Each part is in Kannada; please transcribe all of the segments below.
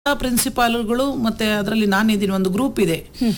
ಪ್ರಿನ್ಸಿಪಾಲ್ಗಳು ಮತ್ತೆ ಅದರಲ್ಲಿ ನಾನಿದ್ದೀನಿ ಒಂದು ಗ್ರೂಪ್ ಇದೆ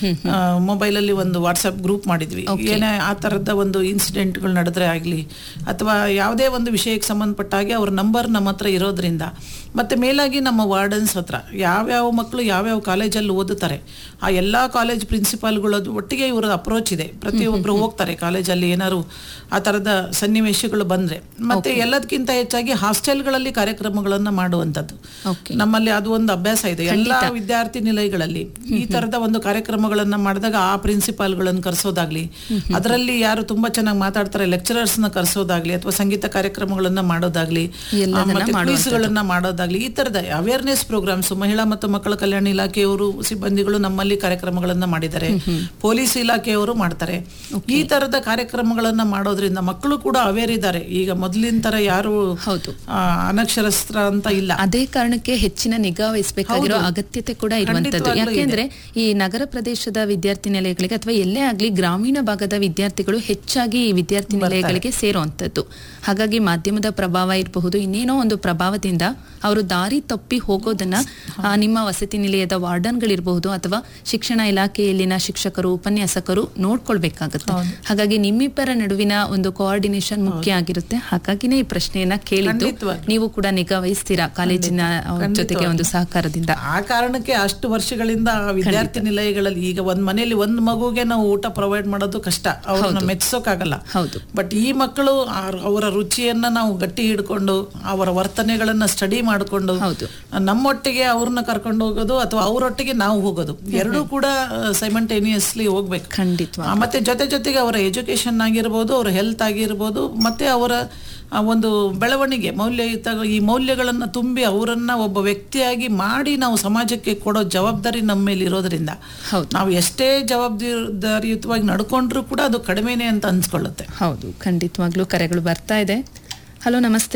ಮೊಬೈಲ್ ಅಲ್ಲಿ ಒಂದು ವಾಟ್ಸ್ಆಪ್ ಗ್ರೂಪ್ ಮಾಡಿದ್ವಿ ಏನೇ ಆ ತರದ ಒಂದು ಇನ್ಸಿಡೆಂಟ್ಗಳು ನಡೆದ್ರೆ ಆಗ್ಲಿ ಅಥವಾ ಯಾವುದೇ ಒಂದು ವಿಷಯಕ್ಕೆ ಸಂಬಂಧಪಟ್ಟ ಹಾಗೆ ಅವ್ರ ನಂಬರ್ ನಮ್ಮ ಹತ್ರ ಇರೋದ್ರಿಂದ ಮತ್ತೆ ಮೇಲಾಗಿ ನಮ್ಮ ವಾರ್ಡನ್ಸ್ ಹತ್ರ ಯಾವ್ಯಾವ ಮಕ್ಕಳು ಯಾವ್ಯಾವ ಕಾಲೇಜಲ್ಲಿ ಓದುತ್ತಾರೆ ಆ ಎಲ್ಲಾ ಕಾಲೇಜ್ ಪ್ರಿನ್ಸಿಪಾಲ್ಗಳದ್ದು ಒಟ್ಟಿಗೆ ಇವರ ಅಪ್ರೋಚ್ ಇದೆ ಪ್ರತಿಯೊಬ್ಬರು ಹೋಗ್ತಾರೆ ಕಾಲೇಜಲ್ಲಿ ಏನಾದ್ರು ಆ ತರದ ಸನ್ನಿವೇಶಗಳು ಬಂದ್ರೆ ಮತ್ತೆ ಎಲ್ಲದಕ್ಕಿಂತ ಹೆಚ್ಚಾಗಿ ಹಾಸ್ಟೆಲ್ಗಳಲ್ಲಿ ಕಾರ್ಯಕ್ರಮಗಳನ್ನ ಮಾಡುವಂತದ್ದು ಓಕೆ ನಮ್ಮಲ್ಲಿ ಅದು ಒಂದು ಅಭ್ಯಾಸ ಇದೆ ಎಲ್ಲಾ ವಿದ್ಯಾರ್ಥಿ ನಿಲಯಗಳಲ್ಲಿ ಈ ತರದ ಒಂದು ಕಾರ್ಯಕ್ರಮಗಳನ್ನ ಮಾಡಿದಾಗ ಆ ಪ್ರಿನ್ಸಿಪಾಲ್ಗಳನ್ನು ಕರೆಸೋದಾಗ್ಲಿ ಅದರಲ್ಲಿ ಯಾರು ತುಂಬಾ ಚೆನ್ನಾಗಿ ಮಾತಾಡ್ತಾರೆ ಲೆಕ್ಚರರ್ಸ್ ನ ಕರೆಸೋದಾಗ್ಲಿ ಅಥವಾ ಸಂಗೀತ ಕಾರ್ಯಕ್ರಮಗಳನ್ನ ಮಾಡೋದಾಗ್ಲಿ ಆ, ಮತ್ತೆ ಕ್ವಿಸ್ಗಳನ್ನ ಮಾಡೋದಾಗ್ಲಿ ಈ ತರದ ಅವೇರ್ನೆಸ್ ಪ್ರೋಗ್ರಾಮ್ಸ್ ಮಹಿಳಾ ಮತ್ತು ಮಕ್ಕಳ ಕಲ್ಯಾಣ ಇಲಾಖೆಯವರು ಸಿಬ್ಬಂದಿಗಳು ನಮ್ಮಲ್ಲಿ ಕಾರ್ಯಕ್ರಮಗಳನ್ನ ಮಾಡಿದ್ದಾರೆ ಪೊಲೀಸ್ ಇಲಾಖೆಯವರು ಮಾಡ್ತಾರೆ ಈ ತರದ ಕಾರ್ಯಕ್ರಮಗಳನ್ನ ಮಾಡೋದ್ರಿಂದ ಮಕ್ಕಳು ಕೂಡ ಅವೇರ್ ಇದ್ದಾರೆ ಈಗ ಮೊದಲಿನ ತರ ಯಾರು ಹೌದು ಆ, ಅನಕ್ಷರಸ್ತ್ರ ಅಂತ ಇಲ್ಲ ಅದೇ ಕಾರಣಕ್ಕೆ ಹೆಚ್ಚಿನ ನಿಗಾ ವಹಿಸಬೇಕಾಗಿರೋ ಅಗತ್ಯತೆ ಕೂಡ ಇರುವಂತದ್ದು ಯಾಕೆಂದ್ರೆ ಈ ನಗರ ಪ್ರದೇಶದ ವಿದ್ಯಾರ್ಥಿ ನಿಲಯಗಳಿಗೆ ಅಥವಾ ಎಲ್ಲೇ ಆಗ್ಲಿ ಗ್ರಾಮೀಣ ಭಾಗದ ವಿದ್ಯಾರ್ಥಿಗಳು ಹೆಚ್ಚಾಗಿ ಈ ವಿದ್ಯಾರ್ಥಿ ನಿಲಯಗಳಿಗೆ ಸೇರುವಂತದ್ದು ಹಾಗಾಗಿ ಮಾಧ್ಯಮದ ಪ್ರಭಾವ ಇರಬಹುದು ಇನ್ನೇನೋ ಒಂದು ಪ್ರಭಾವದಿಂದ ಅವರು ದಾರಿ ತಪ್ಪಿ ಹೋಗೋದನ್ನ ಆ, ನಿಮ್ಮ ವಸತಿ ನಿಲಯದ ವಾರ್ಡನ್ಗಳಿರಬಹುದು ಅಥವಾ ಶಿಕ್ಷಣ ಇಲಾಖೆಯಲ್ಲಿನ ಶಿಕ್ಷಕರು ಉಪನ್ಯಾಸಕರು ನೋಡ್ಕೊಳ್ಬೇಕಾಗುತ್ತೆ ಹಾಗಾಗಿ ನಿಮ್ಮಿಬ್ಬರ ನಡುವಿನ ಒಂದು ಕೋಆರ್ಡಿನೇಷನ್ ಮುಖ್ಯ ಆಗಿರುತ್ತೆ ಹಾಗಾಗಿನೇ ಈ ಪ್ರಶ್ನೆಯನ್ನ ಕೇಳಿದ್ದು ಖಂಡಿತವಾಗ್ಲೂ. ನೀವು ಕೂಡ ನಿಗಾ ವಹಿಸ್ತೀರಾ ಕಾಲೇಜಿನ ಅವ್ರ ಜೊತೆಗೆ ಒಂದು ಸಹಕಾರದಿಂದ ಆ ಕಾರಣಕ್ಕೆ ಅಷ್ಟು ವರ್ಷಗಳಿಂದ ಆ ವಿದ್ಯಾರ್ಥಿ ನಿಲಯಗಳಲ್ಲಿ ಈಗ ಒಂದ್ ಮನೆಯಲ್ಲಿ ಒಂದ್ ಮಗುಗೆ ನಾವು ಊಟ ಪ್ರೊವೈಡ್ ಮಾಡೋದು ಕಷ್ಟ ಅವ್ರನ್ನ ಮೆಚ್ಚೋಕ್ಕಾಗಲ್ಲ ಹೌದು ಬಟ್ ಈ ಮಕ್ಕಳು ಆ- ಅವರ ರುಚಿಯನ್ನ ನಾವು ಗಟ್ಟಿ ಹಿಡ್ಕೊಂಡು ಅವರ ವರ್ತನೆಗಳನ್ನ ಸ್ಟಡಿ ಮಾಡಿಕೊಂಡು ಹೌದು. ನಮ್ಮೊಟ್ಟಿಗೆ ಅವ್ರನ್ನ ಕರ್ಕೊಂಡು ಹೋಗೋದು ಅಥವಾ ಅವರೊಟ್ಟಿಗೆ ನಾವು ಹೋಗೋದು ಎರಡೂ ಕೂಡ ಸೈಮಂಟೇನಿಯಸ್ಲಿ ಹೋಗ್ಬೇಕು ಖಂಡಿತವಾಗಿ ಆ, ಮತ್ತೆ ಜೊತೆ ಜೊತೆಗೆ ಅವರ ಎಜುಕೇಶನ್ ಆಗಿರ್ಬೋದು ಅವರ ಹೆಲ್ತ್ ಆಗಿರ್ಬೋದು ಮತ್ತೆ ಅವರ ಆ, ಒಂದು ಬೆಳವಣಿಗೆ ಮೌಲ್ಯಯುತ ಈ ಮೌಲ್ಯಗಳನ್ನು ತುಂಬಿ ಅವರನ್ನ ಒಬ್ಬ ವ್ಯಕ್ತಿಯಾಗಿ ಮಾಡಿ ನಾವು ಸಮಾಜಕ್ಕೆ ಕೊಡೋ ಜವಾಬ್ದಾರಿ ನಮ್ಮ ಮೇಲೆ ಇರೋದ್ರಿಂದ ಹೌದು. ನಾವು ಎಷ್ಟೇ ಜವಾಬ್ದಾರಿಯುತವಾಗಿ ನಡ್ಕೊಂಡ್ರು ಕೂಡ ಅದು ಕಡಿಮೆನೆ ಅಂತ ಅನ್ಸ್ಕೊಳ್ಳುತ್ತೆ ಹೌದು ಖಂಡಿತವಾಗ್ಲೂ ಕರೆಗಳು ಬರ್ತಾ ಇದೆ ಹಲೋ ನಮಸ್ತೆ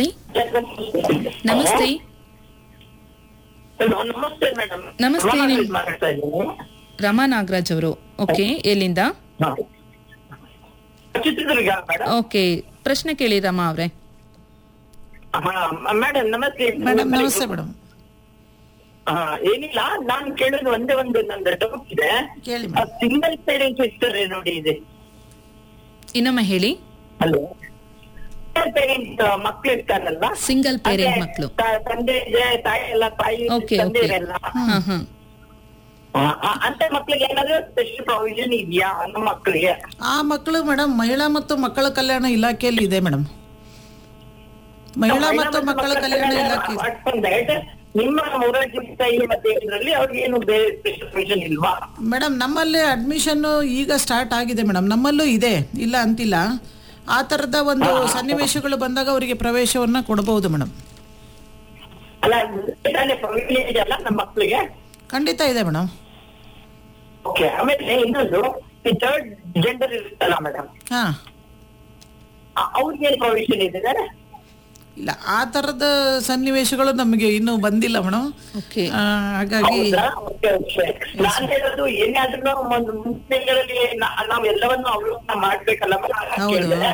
ನಮಸ್ತೆ ಹಲೋ ನಮಸ್ತೆ ಮೇಡಮ್ ನಮಸ್ತೆ, ನಿಮ್- ಮಾತಾಡ್ತಾ ಇದ್ದೀನಿ ರಮಾ ನಾಗರಾಜ್ ಅವರು ಓಕೆ ಎಲ್ಲಿಂದ ಹಾ. ಚಿತ್ರದುರ್ಗ ಮೇಡಮ್ ಓಕೆ ಪ್ರಶ್ನೆ ಕೇಳಿ ರಮಾ ಅವ್ರೆ ಮೇಡಮ್ ನಮಸ್ತೆ ಮೇಡಮ್ ನಮಸ್ತೆ ಮೇಡಮ್ ಹಾ, ಏನಿಲ್ಲ ನಾನ್ ಕೇಳೋದು ಒಂದೇ ಒಂದು ನಂದು ಡೌಟ್ ಇದೆ ಕೇಳಿ ಮೇಡಮ್ ಸಿಂಗಲ್ ಪೇರೆಂಟ್ಸ್ ಇರ್ತಾರೆ ನೋಡಿ ಇದೆ ಇನ್ನೊಮ್ಮೆ ಹೇಳಿ ಹಲೋ ಸಿಂಗಲ್ ಪೇರೆಂಟ್ ಮಕ್ಳು ಇರ್ತಾರಲ್ಲ ಸಿಂಗಲ್ ಪೇರೆಂಟ್ ಅದೇ, ಮಕ್ಕಳು ತ- ತಂದೆ ಇದೆ ತಾಯಿ ಎಲ್ಲ ತಾಯಿ ಓಕೆ ತಂದೆ ಓಕೆ ಇರಲ್ಲ ಹಾ ಹಾ ಆ, ಆ, ಅಂತ ಮಕ್ಳಿಗೆ ಏನಾದ್ರು ಸ್ಪೆಷಲ್ ಪ್ರಾವಿಷನ್ ಇದೆಯಾ ನಮ್ಮ ಮಕ್ಕಳಿಗೆ ಆ ಮಕ್ಕಳು ಮೇಡಮ್ ಮಹಿಳಾ ಮತ್ತು ಮಕ್ಕಳ ಕಲ್ಯಾಣ ಇಲಾಖೆಯಲ್ಲಿ ಇದೆ ಮೇಡಮ್ ಮಹಿಳಾ ಮತ್ತು ಮಕ್ಕಳ ಕಲ್ಯಾಣ ಇಲಾಖೆ ದಟ್ ನಿಮ್ಮ ಮೂರಾರ್ಜಿ ತಾಯಿ ಮತ್ತೆ ಇದರಲ್ಲಿ ಅವ್ರಿಗೆ ಏನು ಬೇರೆ ಸ್ಪೆಷಲ್ ಪ್ರಾವಿಷನ್ ಇಲ್ವಾ ಮೇಡಮ್ ನಮ್ಮಲ್ಲಿ ಅಡ್ಮಿಷನ್ ಈಗ ಸ್ಟಾರ್ಟ್ ಆಗಿದೆ ಮೇಡಮ್ ನಮ್ಮಲ್ಲೂ ಇದೆ ಇಲ್ಲ ಅಂತಿಲ್ಲ ಆ ತರದ ಒಂದು ಸನ್ನಿವೇಶಗಳು ಬಂದಾಗ ಅವರಿಗೆ ಪ್ರವೇಶವನ್ನ ಕೊಡಬಹುದು ಮೇಡಮ್ ಅಲ್ಲ ಪ್ರಾವಿಷನ್ ಇದೆಯಲ್ಲ ನಮ್ಮ ಮಕ್ಕಳಿಗೆ ಖಂಡಿತ ಇದೆ ಮೇಡಮ್ ಓಕೆ ಆಮೇಲೆ ಇನ್ನೊಂದು ಈ ಥರ್ಡ್ ಜೆಂಡರ್ ಇರುತ್ತಲ್ಲ ಮೇಡಮ್ ಹಾ ಅವ್ರಿಗೆ ಪ್ರಾವಿಷನ್ ಇದೆ ಇಲ್ಲ ಆ ತರದ ಸನ್ನಿವೇಶಗಳು ನಮಗೆ ಇನ್ನೂ ಬಂದಿಲ್ಲ ಮೇಡಮ್ ಓಕೆ ಹಾಗಾಗಿ ಹೌದಾ ಓಕೆ ಓಕೆ ನಾನ್ ಹೇಳೋದು ಏನಾದ್ರೂ ಒಂದು ಮುಂಚೆಗಳಲ್ಲಿ ನಾವು ಎಲ್ಲವನ್ನು ಅವಲೋಕನ ಮಾಡ್ಬೇಕಲ್ಲ ಹೌದು, ಹೌದು.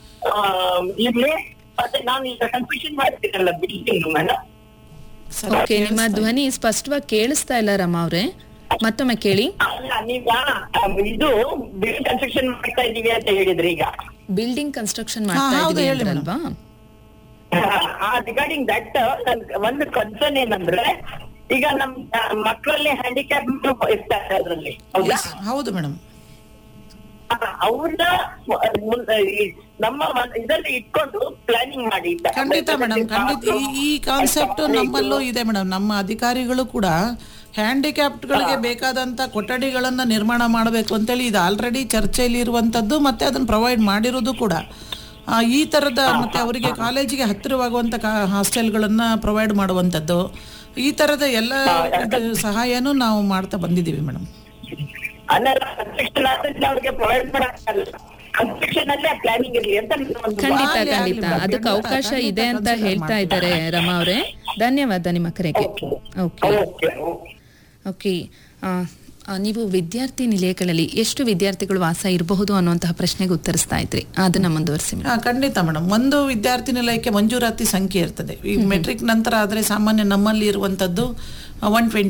ಇಲ್ಲಿ ಮತ್ತೆ ನಾನು ಈಗ ಕನ್ಫ್ಯೂಷನ್ ಮಾಡ್ತೀನಲ್ಲ ಬಿಲ್ಡಿಂಗ್ ಮೇಡಮ್ ಸರಿ, ಓಕೆ ನಿಮ್ಮ ಧ್ವನಿ ಸ್ಪಷ್ಟವಾಗಿ ಕೇಳಿಸ್ತಾ ಇಲ್ಲ ರಮಾ ಅವ್ರೆ ಮತ್ತೊಮ್ಮೆ ಕೇಳಿ ಅಲ್ಲ ನೀವ ಆ, ಇದು ಬಿಲ್ಡಿಂಗ್ ಕನ್ಸ್ಟ್ರಕ್ಷನ್ ಮಾಡ್ತಾ ಇದೀವಿ ಅಂತ ಹೇಳಿದ್ರಿ ಈಗ ಬಿಲ್ಡಿಂಗ್ ಕನ್ಸ್ಟ್ರಕ್ಷನ್ ಹಾ, ಮಾಡ್ತಾ ಹೌದು, ಇದೀವಿ ಹೇಳಿ ಅಂದ್ರಲ್ವಾ ರಿಗಾರ್ಡಿಂಗ್ ದಟ್ ಒಂದು ಕನ್ಸರ್ನ್ ಏನಂದ್ರೆ ಈಗ ನಮ್ ಆ, ಮಕ್ಕಳಲ್ಲಿ ಹ್ಯಾಂಡಿಕ್ಯಾಪ್ ಇರ್ತಾರೆ ಅದ್ರಲ್ಲಿ ಹೌದಾ Yes, ಹೌದು ಮೇಡಮ್ ಅವ್ರನ್ನ ಮುಂದೆ ಈ ನಮ್ಮ ಮನ್- ಇದರಲ್ಲಿ ಇಟ್ಕೊಂಡು ಪ್ಲಾನಿಂಗ್ ಮಾಡಿ ಅಂತ. ಖಂಡಿತ ಮೇಡಮ್ ಖಂಡಿತ ಈ ಈ ಕಾನ್ಸೆಪ್ಟ್ ನಮ್ಮಲ್ಲೂ ಇದೆ ಮೇಡಮ್ ನಮ್ಮ ಅಧಿಕಾರಿಗಳು ಕೂಡ ಹ್ಯಾಂಡಿಕ್ಯಾಪ್ಟ್ಗಳಿಗೆ ಬೇಕಾದಂತ ಕೊಠಡಿಗಳನ್ನ ನಿರ್ಮಾಣ ಮಾಡಬೇಕು ಅಂತೇಳಿ ಇದು ಆಲ್ರೆಡಿ ಚರ್ಚೆಯಲ್ಲಿ ಇರುವಂತದ್ದು ಮತ್ತೆ ಅದನ್ನ ಪ್ರೊವೈಡ್ ಮಾಡಿರೋದು ಕೂಡ ಆ, ಈ ತರದ ಮತ್ತೆ ಅವರಿಗೆ ಕಾಲೇಜಿಗೆ ಹತ್ತಿರವಾಗುವಂತ ಹಾಸ್ಟೆಲ್ಗಳನ್ನ ಪ್ರೊವೈಡ್ ಮಾಡುವಂತದ್ದು ಈ ತರದ ಎಲ್ಲ ಇದು ಸಹಾಯನೂ ನಾವು ಮಾಡ್ತಾ ಬಂದಿದ್ದೀವಿ ಮೇಡಮ್ ಅನ್ನೆಲ್ಲ ಕನ್ಸ್ಟ್ರಕ್ಷನ್ ಆದ್ರೆ ಅವ್ರಿಗೆ ಪ್ರೊವೈಡ್ ಮಾಡಕ್ಕಲ್ಲ ಕನ್ಸ್ಟ್ರಕ್ಷನ್ ಅಲ್ಲೇ ಪ್ಲಾನಿಂಗ್ ಇರ್ಲಿ ಅಂತ ನನ್ನ ಒಂದು ಖಂಡಿತ ಆಗ್ಲಿ, ಆಗ್ಲಿ ಖಂಡಿತ madam. ಅದಕ್ಕೆ ಖಂಡಿತ, ಅವಕಾಶ ಖಂಡಿತ ಇದೆ ಅಂತ consider ಹೇಳ್ತಾ ಮಾಡ್ತೀನಿ. ಇದ್ದಾರೆ ರಮಾ ಅವರೇ ಧನ್ಯವಾದ ನಿಮ್ಮ ಕರೆಗೆ ಓಕೆ ಓಕೆ ಓಕೆ ಓಕೆ ಆ, ಆ, ನೀವು ವಿದ್ಯಾರ್ಥಿ ನಿಲಯಗಳಲ್ಲಿ ಎಷ್ಟು ವಿದ್ಯಾರ್ಥಿಗಳು ವಾಸ ಇರಬಹುದು ಅನ್ನುವಂತಹ ಪ್ರಶ್ನೆಗೆ ಉತ್ತರಿಸ್ತಾ ಇದ್ರಿ ಅದನ್ನ ಮುಂದುವರಿಸಿ ಮೇಡಮ್ ಹಾ, ಖಂಡಿತ ಮೇಡಮ್ ಒಂದು ವಿದ್ಯಾರ್ಥಿ ನಿಲಯಕ್ಕೆ ಮಂಜೂರಾತಿ ಸಂಖ್ಯೆ ಇರ್ತದೆ ಈ ಮೆಟ್ರಿಕ್ ನಂತರ ಆದ್ರೆ ಸಾಮಾನ್ಯ ನಮ್ಮಲ್ಲಿ ಇರುವಂತದ್ದು ಒನ್ ಟ್ವೆಂಟಿ